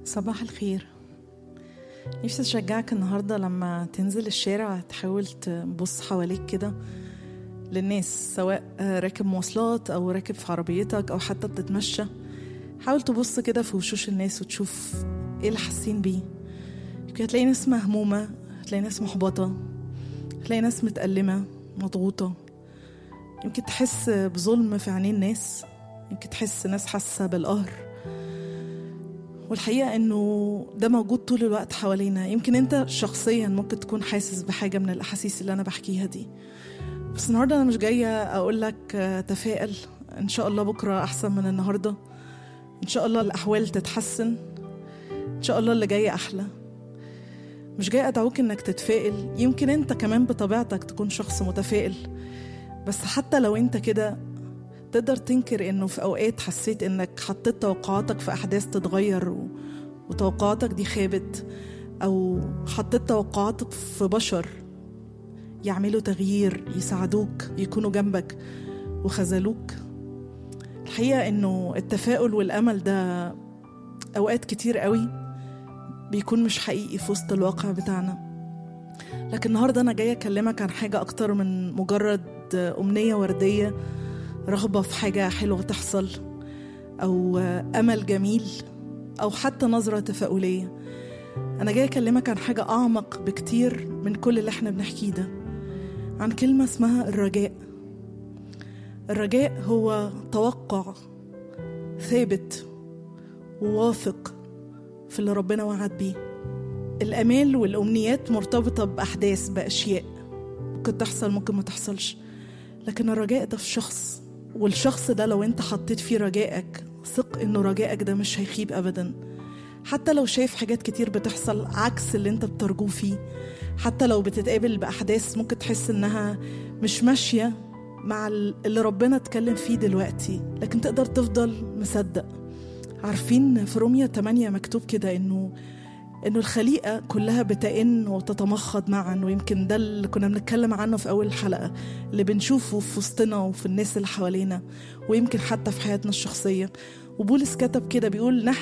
صباح الخير نفسي اشجعك النهارده لما تنزل الشارع تحاول تبص حواليك كده للناس سواء راكب مواصلات او راكب في عربيتك او حتى بتتمشى حاول تبص كده في وشوش الناس وتشوف ايه اللي حاسين بيه يمكن هتلاقي ناس مهمومة هتلاقي ناس محبطة هتلاقي ناس متألمة مضغوطة يمكن تحس بظلم في عينين الناس يمكن تحس ناس حاسة بالقهر والحقيقة إنه ده موجود طول الوقت حوالينا يمكن أنت شخصيا ممكن تكون حاسس بحاجة من الأحاسيس اللي أنا بحكيها دي بس النهاردة أنا مش جاية أقول لك تفائل إن شاء الله بكرة أحسن من النهاردة إن شاء الله الأحوال تتحسن إن شاء الله اللي جاي أحلى مش جاي أدعوك إنك تتفائل يمكن أنت كمان بطبيعتك تكون شخص متفائل بس حتى لو أنت كده تقدر تنكر انه في اوقات حسيت انك حطيت توقعاتك في احداث تتغير و... وتوقعاتك دي خابت او حطيت توقعاتك في بشر يعملوا تغيير يساعدوك يكونوا جنبك وخذلوك الحقيقه انه التفاؤل والامل ده اوقات كتير قوي بيكون مش حقيقي في وسط الواقع بتاعنا لكن النهارده انا جايه اكلمك عن حاجه اكتر من مجرد امنيه ورديه رغبة في حاجة حلوة تحصل أو أمل جميل أو حتى نظرة تفاؤلية أنا جاي أكلمك عن حاجة أعمق بكتير من كل اللي احنا بنحكيه ده عن كلمة اسمها الرجاء الرجاء هو توقع ثابت وواثق في اللي ربنا وعد بيه الأمال والأمنيات مرتبطة بأحداث بأشياء ممكن تحصل ممكن ما تحصلش لكن الرجاء ده في شخص والشخص ده لو انت حطيت فيه رجائك ثق انه رجائك ده مش هيخيب ابدا حتى لو شايف حاجات كتير بتحصل عكس اللي انت بترجوه فيه حتى لو بتتقابل باحداث ممكن تحس انها مش ماشيه مع اللي ربنا اتكلم فيه دلوقتي لكن تقدر تفضل مصدق عارفين في روميا 8 مكتوب كده انه انه الخليقه كلها بتئن وتتمخض معا ويمكن ده اللي كنا بنتكلم عنه في اول الحلقه اللي بنشوفه في وسطنا وفي الناس اللي حوالينا ويمكن حتى في حياتنا الشخصيه وبولس كتب كده بيقول نحن